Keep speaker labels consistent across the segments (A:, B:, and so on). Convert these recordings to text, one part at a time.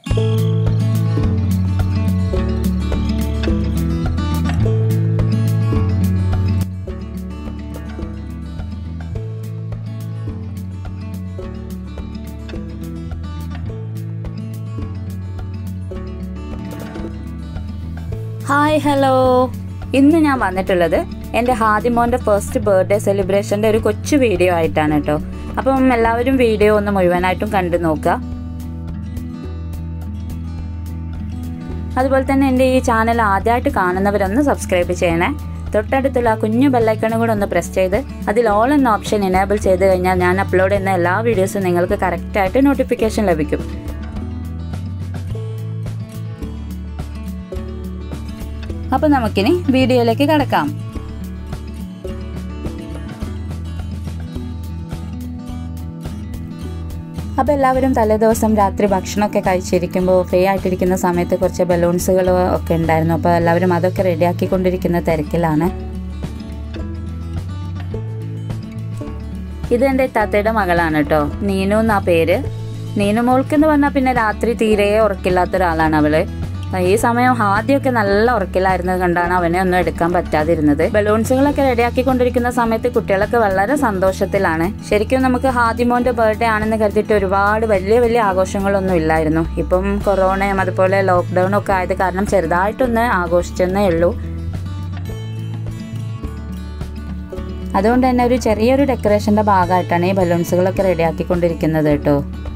A: hi hello ഇന്ന് ഞാൻ വന്നിട്ടുള്ളത് എൻ്റെ ഹാദിമോൻ്റെ ഫസ്റ്റ് ബർത്ത്ഡേ സെലിബ്രേഷൻ്റെ ഒരു കൊച്ചു വീഡിയോ ആയിട്ടാണ് കേട്ടോ അപ്പം എല്ലാവരും വീഡിയോ ഒന്ന് മുഴുവനായിട്ടും കണ്ടു നോക്കുക അതുപോലെ തന്നെ എൻ്റെ ഈ ചാനൽ ആദ്യമായിട്ട് കാണുന്നവരൊന്ന് സബ്സ്ക്രൈബ് ചെയ്യണേ തൊട്ടടുത്തുള്ള ആ കുഞ്ഞു ബെല്ലൈക്കണും കൂടെ ഒന്ന് പ്രസ് ചെയ്ത് അതിൽ ഓൾ എന്ന ഓപ്ഷൻ എനേബിൾ ചെയ്ത് കഴിഞ്ഞാൽ ഞാൻ അപ്ലോഡ് ചെയ്യുന്ന എല്ലാ വീഡിയോസും നിങ്ങൾക്ക് കറക്റ്റായിട്ട് നോട്ടിഫിക്കേഷൻ ലഭിക്കും അപ്പോൾ നമുക്കിനി വീഡിയോയിലേക്ക് കടക്കാം അപ്പോൾ എല്ലാവരും തലേദിവസം രാത്രി ഭക്ഷണമൊക്കെ കഴിച്ചിരിക്കുമ്പോൾ ഫ്രീ ആയിട്ടിരിക്കുന്ന സമയത്ത് കുറച്ച് ബലൂൺസുകൾ ഒക്കെ ഉണ്ടായിരുന്നു അപ്പോൾ എല്ലാവരും അതൊക്കെ റെഡിയാക്കിക്കൊണ്ടിരിക്കുന്ന തിരക്കിലാണ് ഇത് എൻ്റെ താത്തയുടെ മകളാണ് കേട്ടോ നീനു എന്നാ പേര് നീനു മോൾക്ക് എന്ന് പറഞ്ഞാൽ പിന്നെ രാത്രി തീരെ ഉറക്കില്ലാത്ത ഒരാളാണ് അവള് ഈ സമയം ആദ്യമൊക്കെ നല്ല ഉറക്കിലായിരുന്നത് കണ്ടാണ് അവനെ ഒന്നും എടുക്കാൻ പറ്റാതിരുന്നത് ബലൂൺസുകളൊക്കെ റെഡിയാക്കിക്കൊണ്ടിരിക്കുന്ന സമയത്ത് കുട്ടികളൊക്കെ വളരെ സന്തോഷത്തിലാണ് ശരിക്കും നമുക്ക് ഹാദിമോന്റെ ബർത്ത്ഡേ ആണെന്ന് കരുതിയിട്ട് ഒരുപാട് വലിയ വലിയ ആഘോഷങ്ങളൊന്നും ഇല്ലായിരുന്നു ഇപ്പം കൊറോണയും അതുപോലെ ലോക്ക്ഡൗൺ ഒക്കെ ആയത് കാരണം ചെറുതായിട്ടൊന്ന് ആഘോഷിച്ചെന്നേ ഉള്ളൂ അതുകൊണ്ട് തന്നെ ഒരു ചെറിയൊരു ഡെക്കറേഷന്റെ ഭാഗമായിട്ടാണ് ഈ ബലൂൺസുകളൊക്കെ റെഡിയാക്കിക്കൊണ്ടിരിക്കുന്നത് കേട്ടോ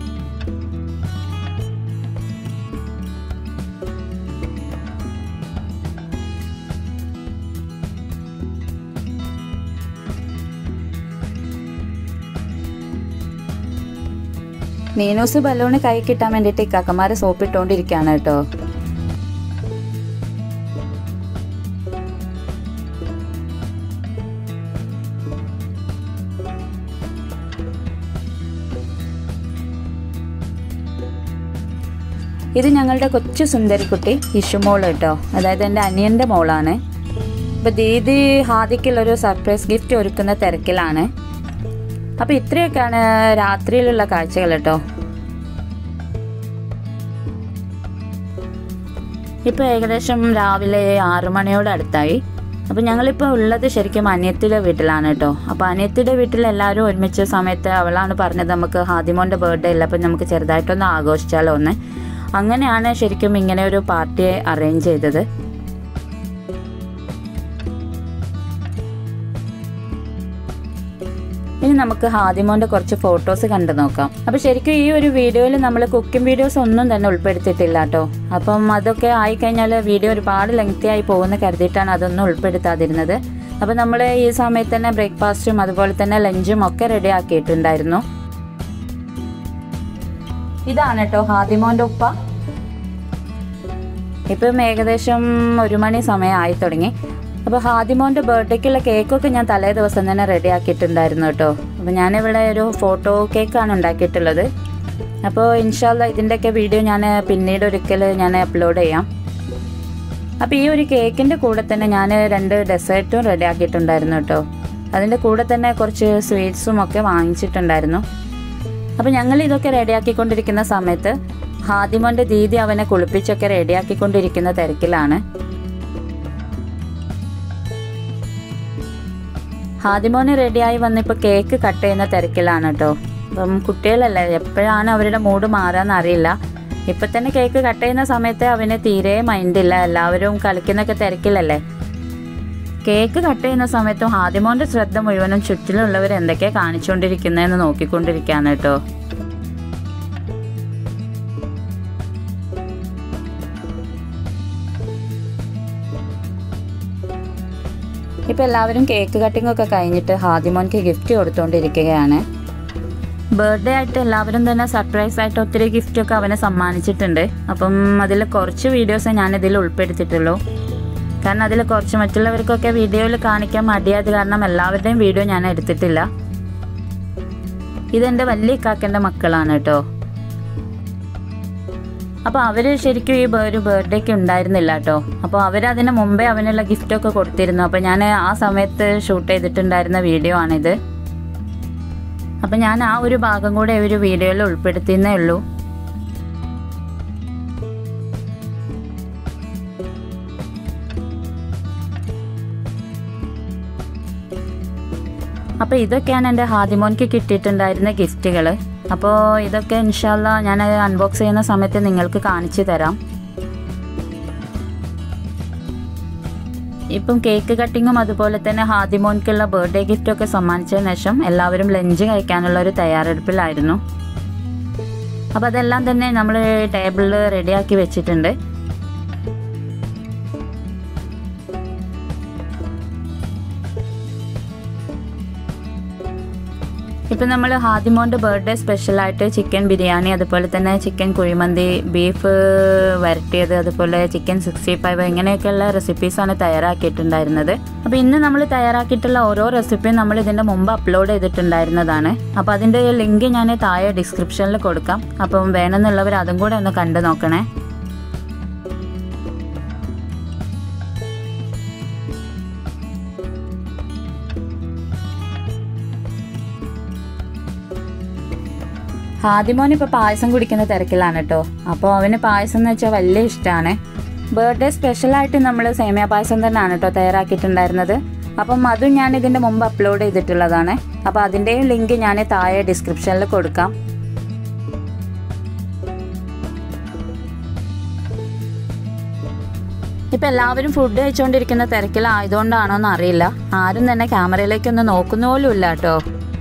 A: നീനൂസ് ബലൂണ് കൈ കിട്ടാൻ വേണ്ടിയിട്ട് ഇക്കാക്കന്മാരെ സോപ്പിട്ടുകൊണ്ടിരിക്കുകയാണ് കേട്ടോ ഇത് ഞങ്ങളുടെ കൊച്ചു സുന്ദരിക്കുട്ടി ഇഷുമോൾ കേട്ടോ അതായത് എൻ്റെ അനിയൻ്റെ മോളാണ് ഇപ്പോൾ ദീദി ഹാദിക്കുള്ളൊരു സർപ്രൈസ് ഗിഫ്റ്റ് ഒരുക്കുന്ന തിരക്കിലാണ് അപ്പോൾ ഇത്രയൊക്കെയാണ് രാത്രിയിലുള്ള കാഴ്ചകൾ കേട്ടോ ഇപ്പോൾ ഏകദേശം രാവിലെ ആറു മണിയോട് അടുത്തായി അപ്പോൾ ഞങ്ങളിപ്പോൾ ഉള്ളത് ശരിക്കും അനിയത്തിയുടെ വീട്ടിലാണ് കേട്ടോ അപ്പോൾ അനിയത്തിയുടെ വീട്ടിൽ എല്ലാവരും ഒരുമിച്ച സമയത്ത് അവളാണ് പറഞ്ഞത് നമുക്ക് ഹാദിമോൻ്റെ ബർത്ത്ഡേ അല്ല അപ്പോൾ നമുക്ക് ചെറുതായിട്ടൊന്ന് ആഘോഷിച്ചാലോ ഒന്ന് അങ്ങനെയാണ് ശരിക്കും ഇങ്ങനെ ഒരു പാർട്ടി അറേഞ്ച് ചെയ്തത് ഇനി നമുക്ക് ഹാദിമോന്റെ കുറച്ച് ഫോട്ടോസ് കണ്ടു നോക്കാം അപ്പൊ ശരിക്കും ഈ ഒരു വീഡിയോയിൽ നമ്മൾ കുക്കിംഗ് വീഡിയോസ് ഒന്നും തന്നെ ഉൾപ്പെടുത്തിയിട്ടില്ല കേട്ടോ അപ്പം അതൊക്കെ ആയിക്കഴിഞ്ഞാൽ വീഡിയോ ഒരുപാട് ലെങ്തി ആയി പോകുന്ന കരുതിയിട്ടാണ് അതൊന്നും ഉൾപ്പെടുത്താതിരുന്നത് അപ്പം നമ്മൾ ഈ സമയത്ത് തന്നെ ബ്രേക്ക്ഫാസ്റ്റും അതുപോലെ തന്നെ ലഞ്ചും ഒക്കെ റെഡി ആക്കിയിട്ടുണ്ടായിരുന്നു ഇതാണ് കേട്ടോ ഹാദിമോന്റെ ഉപ്പ ഇപ്പം ഏകദേശം ഒരു മണി സമയം ആയി തുടങ്ങി അപ്പോൾ ഹാദിമോൻ്റെ ബർത്ത്ഡേക്കുള്ള കേക്കൊക്കെ ഞാൻ തലേ ദിവസം തന്നെ റെഡി ആക്കിയിട്ടുണ്ടായിരുന്നു കേട്ടോ അപ്പോൾ ഞാനിവിടെ ഒരു ഫോട്ടോ കേക്കാണ് ഉണ്ടാക്കിയിട്ടുള്ളത് അപ്പോൾ ഇൻഷാല്ല ഇതിൻ്റെയൊക്കെ വീഡിയോ ഞാൻ പിന്നീട് ഒരിക്കൽ ഞാൻ അപ്ലോഡ് ചെയ്യാം അപ്പോൾ ഈ ഒരു കേക്കിൻ്റെ കൂടെ തന്നെ ഞാൻ രണ്ട് ഡെസേർട്ടും റെഡി ആക്കിയിട്ടുണ്ടായിരുന്നു കേട്ടോ അതിൻ്റെ കൂടെ തന്നെ കുറച്ച് സ്വീറ്റ്സും ഒക്കെ വാങ്ങിച്ചിട്ടുണ്ടായിരുന്നു അപ്പോൾ ഞങ്ങൾ ഇതൊക്കെ റെഡിയാക്കിക്കൊണ്ടിരിക്കുന്ന സമയത്ത് ഹാദിമോൻ്റെ ദീദി അവനെ കുളിപ്പിച്ചൊക്കെ റെഡിയാക്കിക്കൊണ്ടിരിക്കുന്ന തിരക്കിലാണ് ഹാദിമോന് റെഡിയായി വന്നിപ്പോൾ കേക്ക് കട്ട് ചെയ്യുന്ന തിരക്കിലാണ് കേട്ടോ അപ്പം കുട്ടികളല്ലേ എപ്പോഴാണ് അവരുടെ മൂഡ് മാറാന്ന് അറിയില്ല ഇപ്പം തന്നെ കേക്ക് കട്ട് ചെയ്യുന്ന സമയത്ത് അവന് തീരെ മൈൻഡില്ല എല്ലാവരും കളിക്കുന്നൊക്കെ തിരക്കിലല്ലേ കേക്ക് കട്ട് ചെയ്യുന്ന സമയത്തും ഹാദിമോന്റെ ശ്രദ്ധ മുഴുവനും ചുറ്റിലുള്ളവർ എന്തൊക്കെയാ കാണിച്ചുകൊണ്ടിരിക്കുന്നതെന്ന് നോക്കിക്കൊണ്ടിരിക്കുകയാണ് കേട്ടോ ഇപ്പം എല്ലാവരും കേക്ക് കട്ടിംഗ് ഒക്കെ കഴിഞ്ഞിട്ട് ഹാദിമോൻക്ക് ഗിഫ്റ്റ് കൊടുത്തുകൊണ്ടിരിക്കുകയാണ് ബർത്ത്ഡേ ആയിട്ട് എല്ലാവരും തന്നെ സർപ്രൈസ് ആയിട്ട് ഒത്തിരി ഗിഫ്റ്റ് ഒക്കെ അവനെ സമ്മാനിച്ചിട്ടുണ്ട് അപ്പം അതിൽ കുറച്ച് വീഡിയോസേ ഞാൻ ഇതിൽ ഉൾപ്പെടുത്തിയിട്ടുള്ളൂ കാരണം അതിൽ കുറച്ച് മറ്റുള്ളവർക്കൊക്കെ വീഡിയോയിൽ കാണിക്കാൻ മടിയായത് കാരണം എല്ലാവരുടെയും വീഡിയോ ഞാൻ എടുത്തിട്ടില്ല ഇതെൻ്റെ വലിയ കാക്കൻ്റെ മക്കളാണ് കേട്ടോ അപ്പോൾ അവർ ശരിക്കും ഈ ഒരു ബർത്ത്ഡേക്ക് ഉണ്ടായിരുന്നില്ല കേട്ടോ അപ്പോൾ അവർ അതിന് മുമ്പേ അവനുള്ള ഗിഫ്റ്റൊക്കെ കൊടുത്തിരുന്നു അപ്പോൾ ഞാൻ ആ സമയത്ത് ഷൂട്ട് ചെയ്തിട്ടുണ്ടായിരുന്ന വീഡിയോ ആണിത് അപ്പോൾ ഞാൻ ആ ഒരു ഭാഗം കൂടെ ഒരു വീഡിയോയിൽ ഉൾപ്പെടുത്തിയെന്നേ ഉള്ളൂ അപ്പോൾ ഇതൊക്കെയാണ് എൻ്റെ ഹാദിമോൻക്ക് കിട്ടിയിട്ടുണ്ടായിരുന്ന ഗിഫ്റ്റുകൾ അപ്പോൾ ഇതൊക്കെ ഇൻഷാല്ല ഞാൻ അൺബോക്സ് ചെയ്യുന്ന സമയത്ത് നിങ്ങൾക്ക് കാണിച്ചു തരാം ഇപ്പം കേക്ക് കട്ടിങ്ങും അതുപോലെ തന്നെ ഹാദിമോൻക്കുള്ള ബർത്ത്ഡേ ഗിഫ്റ്റൊക്കെ സമ്മാനിച്ചതിന് ശേഷം എല്ലാവരും ലഞ്ച് കഴിക്കാനുള്ള ഒരു തയ്യാറെടുപ്പിലായിരുന്നു അപ്പോൾ അതെല്ലാം തന്നെ നമ്മൾ ടേബിളിൽ റെഡിയാക്കി വെച്ചിട്ടുണ്ട് ഇപ്പം നമ്മൾ ഹാദിമോൻ്റെ ബർത്ത്ഡേ സ്പെഷ്യലായിട്ട് ചിക്കൻ ബിരിയാണി അതുപോലെ തന്നെ ചിക്കൻ കുഴിമന്തി ബീഫ് വരട്ടിയത് അതുപോലെ ചിക്കൻ സിക്സ്റ്റി ഫൈവ് ഇങ്ങനെയൊക്കെയുള്ള റെസിപ്പീസാണ് തയ്യാറാക്കിയിട്ടുണ്ടായിരുന്നത് അപ്പോൾ ഇന്ന് നമ്മൾ തയ്യാറാക്കിയിട്ടുള്ള ഓരോ റെസിപ്പിയും നമ്മൾ ഇതിൻ്റെ മുമ്പ് അപ്ലോഡ് ചെയ്തിട്ടുണ്ടായിരുന്നതാണ് അപ്പോൾ അതിൻ്റെ ലിങ്ക് ഞാൻ താഴെ ഡിസ്ക്രിപ്ഷനിൽ കൊടുക്കാം അപ്പം വേണമെന്നുള്ളവർ അതും കൂടെ ഒന്ന് കണ്ടു നോക്കണേ ഹാദിമോൻ ഇപ്പോൾ പായസം കുടിക്കുന്ന തിരക്കിലാണ് കേട്ടോ അപ്പോൾ അവന് പായസം എന്ന് വെച്ചാൽ വലിയ ഇഷ്ടമാണ് ബർത്ത്ഡേ സ്പെഷ്യലായിട്ട് നമ്മൾ സേമിയ പായസം തന്നെയാണ് കേട്ടോ തയ്യാറാക്കിയിട്ടുണ്ടായിരുന്നത് അപ്പം അതും ഞാൻ ഇതിൻ്റെ മുമ്പ് അപ്ലോഡ് ചെയ്തിട്ടുള്ളതാണ് അപ്പോൾ അതിൻ്റെയും ലിങ്ക് ഞാൻ താഴെ ഡിസ്ക്രിപ്ഷനിൽ കൊടുക്കാം ഇപ്പം എല്ലാവരും ഫുഡ് കഴിച്ചുകൊണ്ടിരിക്കുന്ന തിരക്കിലായതുകൊണ്ടാണോ എന്ന് അറിയില്ല ആരും തന്നെ ക്യാമറയിലേക്കൊന്നും നോക്കുന്ന പോലും ഇല്ല കേട്ടോ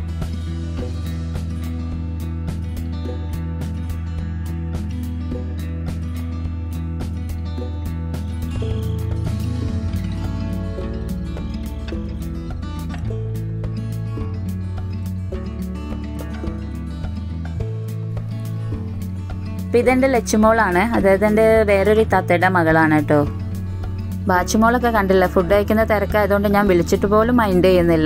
A: അപ്പം ഇതെൻ്റെ ലച്ചുമോളാണ് അതായത് എൻ്റെ വേറൊരു തത്തയുടെ മകളാണ് കേട്ടോ ബാച്ചുമോളൊക്കെ കണ്ടില്ല ഫുഡ് കഴിക്കുന്ന തിരക്കായതുകൊണ്ട് ഞാൻ വിളിച്ചിട്ട് പോലും മൈൻഡ് ചെയ്യുന്നില്ല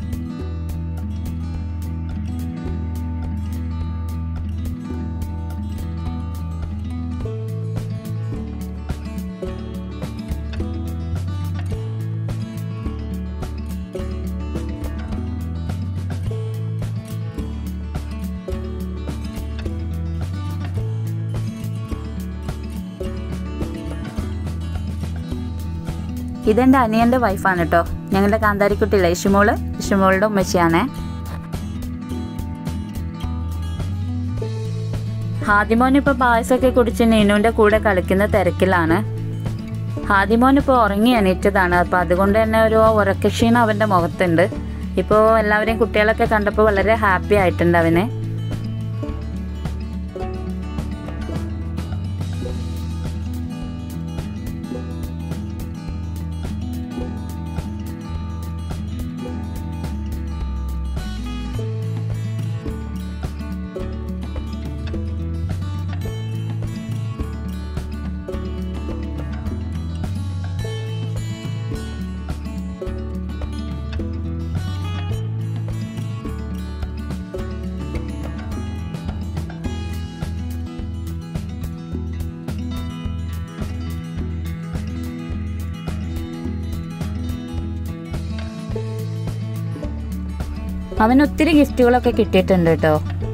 A: ഇതെൻ്റെ അനിയൻ്റെ വൈഫാണ് കേട്ടോ ഞങ്ങളുടെ കാന്താരിക്കുട്ടി ഇഷിമോള് ഇഷിമോളുടെ ഉമ്മച്ചിയാണേ ഹാദിമോൻ ഇപ്പോൾ പായസമൊക്കെ കുടിച്ച് നീനുവിൻ്റെ കൂടെ കളിക്കുന്ന തിരക്കിലാണ് ഹാദിമോൻ ഇപ്പോൾ ഉറങ്ങി എണീറ്റതാണ് അപ്പോൾ അതുകൊണ്ട് തന്നെ ഒരു ഉറക്കക്ഷീണം അവൻ്റെ മുഖത്തുണ്ട് ഇപ്പോൾ എല്ലാവരെയും കുട്ടികളൊക്കെ കണ്ടപ്പോൾ വളരെ ഹാപ്പി ആയിട്ടുണ്ട് അവന് അവന് ഒത്തിരി ഗിഫ്റ്റുകളൊക്കെ കിട്ടിയിട്ടുണ്ട് കേട്ടോ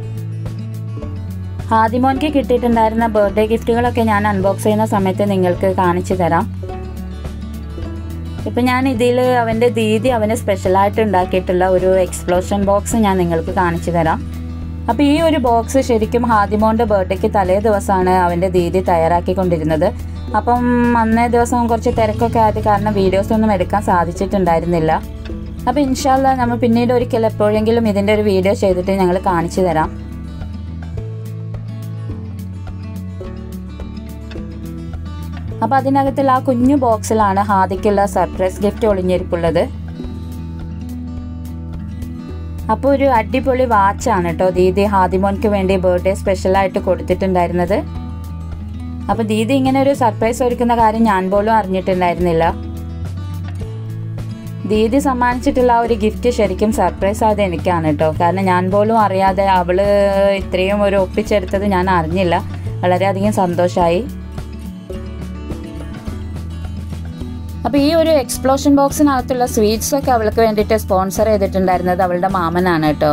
A: ഹാദിമോൻക്ക് കിട്ടിയിട്ടുണ്ടായിരുന്ന ബർത്ത്ഡേ ഗിഫ്റ്റുകളൊക്കെ ഞാൻ അൺബോക്സ് ചെയ്യുന്ന സമയത്ത് നിങ്ങൾക്ക് കാണിച്ചു തരാം ഇപ്പം ഞാൻ ഇതിൽ അവൻ്റെ ദീദി അവന് സ്പെഷ്യലായിട്ട് ഉണ്ടാക്കിയിട്ടുള്ള ഒരു എക്സ്പ്ലോഷൻ ബോക്സ് ഞാൻ നിങ്ങൾക്ക് കാണിച്ചു തരാം അപ്പോൾ ഈ ഒരു ബോക്സ് ശരിക്കും ഹാദിമോൻ്റെ ബർത്ത്ഡേക്ക് തലേ ദിവസമാണ് അവൻ്റെ ദീദി തയ്യാറാക്കിക്കൊണ്ടിരുന്നത് അപ്പം അന്നേ ദിവസം കുറച്ച് തിരക്കൊക്കെ ആയത് കാരണം വീഡിയോസ് ഒന്നും എടുക്കാൻ സാധിച്ചിട്ടുണ്ടായിരുന്നില്ല അപ്പോൾ ഇൻഷാല്ല നമ്മൾ പിന്നീട് ഒരിക്കൽ എപ്പോഴെങ്കിലും ഇതിൻ്റെ ഒരു വീഡിയോ ചെയ്തിട്ട് ഞങ്ങൾ കാണിച്ചു തരാം അപ്പോൾ അതിനകത്തുള്ള ആ കുഞ്ഞു ബോക്സിലാണ് ഹാദിക്കുള്ള സർപ്രൈസ് ഗിഫ്റ്റ് ഒളിഞ്ഞിരിപ്പുള്ളത് അപ്പോൾ ഒരു അടിപൊളി വാച്ചാണ് കേട്ടോ ദീദി ഹാദിമോൻക്ക് വേണ്ടി ബർത്ത്ഡേ സ്പെഷ്യലായിട്ട് കൊടുത്തിട്ടുണ്ടായിരുന്നത് അപ്പോൾ ദീദി ഇങ്ങനെ ഒരു സർപ്രൈസ് ഒരുക്കുന്ന കാര്യം ഞാൻ പോലും അറിഞ്ഞിട്ടുണ്ടായിരുന്നില്ല ദീദി സമ്മാനിച്ചിട്ടുള്ള ആ ഒരു ഗിഫ്റ്റ് ശരിക്കും സർപ്രൈസ് ആയത് എനിക്കാണ് കേട്ടോ കാരണം ഞാൻ പോലും അറിയാതെ അവള് ഇത്രയും ഒരു ഒപ്പിച്ചെടുത്തത് ഞാൻ അറിഞ്ഞില്ല വളരെയധികം സന്തോഷമായി അപ്പോൾ ഈ ഒരു എക്സ്പ്ലോഷൻ ബോക്സിനകത്തുള്ള സ്വീറ്റ്സ് ഒക്കെ അവൾക്ക് വേണ്ടിയിട്ട് സ്പോൺസർ ചെയ്തിട്ടുണ്ടായിരുന്നത് അവളുടെ മാമനാണ് കേട്ടോ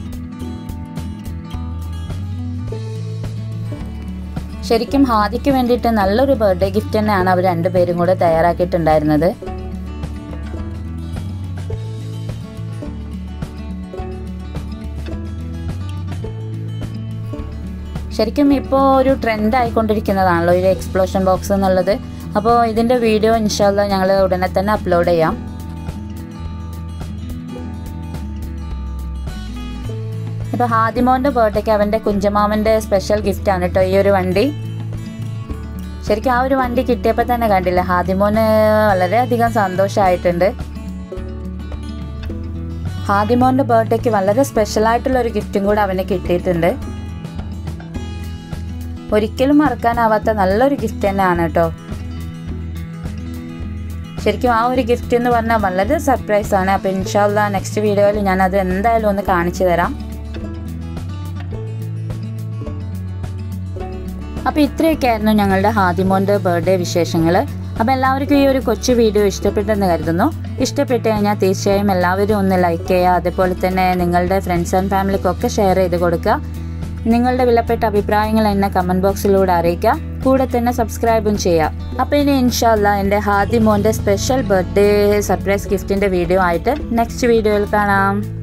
A: ശരിക്കും ഹാദിക്ക് വേണ്ടിയിട്ട് നല്ലൊരു ബർത്ത്ഡേ ഗിഫ്റ്റ് തന്നെയാണ് അവർ രണ്ടുപേരും കൂടെ തയ്യാറാക്കിയിട്ടുണ്ടായിരുന്നത് ശരിക്കും ഇപ്പോൾ ഒരു ട്രെൻഡ് ആയിക്കൊണ്ടിരിക്കുന്നതാണല്ലോ ഈ എക്സ്പ്ലോഷൻ ബോക്സ് എന്നുള്ളത് അപ്പോൾ ഇതിൻ്റെ വീഡിയോ ഇൻഷാല്ല ഞങ്ങൾ ഉടനെ തന്നെ അപ്ലോഡ് ചെയ്യാം ഇപ്പോൾ ഹാദിമോൻ്റെ ബർത്ത്ഡേക്ക് അവൻ്റെ കുഞ്ചമാമൻ്റെ സ്പെഷ്യൽ ഗിഫ്റ്റാണ് കേട്ടോ ഈ ഒരു വണ്ടി ശരിക്കും ആ ഒരു വണ്ടി കിട്ടിയപ്പോൾ തന്നെ കണ്ടില്ല ഹാദിമോന് വളരെയധികം സന്തോഷമായിട്ടുണ്ട് ഹാദിമോൻ്റെ ബർത്ത്ഡേക്ക് വളരെ സ്പെഷ്യലായിട്ടുള്ള ഒരു ഗിഫ്റ്റും കൂടെ അവന് കിട്ടിയിട്ടുണ്ട് ഒരിക്കലും മറക്കാനാവാത്ത നല്ലൊരു ഗിഫ്റ്റ് തന്നെയാണ് കേട്ടോ ശരിക്കും ആ ഒരു ഗിഫ്റ്റ് എന്ന് പറഞ്ഞാൽ വളരെ സർപ്രൈസ് ആണ് അപ്പോൾ ഇൻഷാല്ല നെക്സ്റ്റ് വീഡിയോയിൽ ഞാൻ അത് എന്തായാലും ഒന്ന് കാണിച്ചു തരാം അപ്പോൾ ഇത്രയൊക്കെ ആയിരുന്നു ഞങ്ങളുടെ ഹാദിമോൻ്റെ ബർത്ത്ഡേ വിശേഷങ്ങൾ അപ്പോൾ എല്ലാവർക്കും ഈ ഒരു കൊച്ചു വീഡിയോ ഇഷ്ടപ്പെട്ടെന്ന് കരുതുന്നു ഇഷ്ടപ്പെട്ട് കഴിഞ്ഞാൽ തീർച്ചയായും എല്ലാവരും ഒന്ന് ലൈക്ക് ചെയ്യുക അതേപോലെ തന്നെ നിങ്ങളുടെ ഫ്രണ്ട്സ് ആൻഡ് ഫാമിലിക്കൊക്കെ ഷെയർ ചെയ്ത് കൊടുക്കുക നിങ്ങളുടെ വിലപ്പെട്ട അഭിപ്രായങ്ങൾ എന്നെ കമൻറ്റ് ബോക്സിലൂടെ അറിയിക്കുക കൂടെ തന്നെ സബ്സ്ക്രൈബും ചെയ്യുക അപ്പോൾ ഇനി ഇൻഷാല്ല എൻ്റെ ഹാദിമോൻ്റെ സ്പെഷ്യൽ ബർത്ത്ഡേ സർപ്രൈസ് ഗിഫ്റ്റിൻ്റെ വീഡിയോ ആയിട്ട് നെക്സ്റ്റ് വീഡിയോയിൽ കാണാം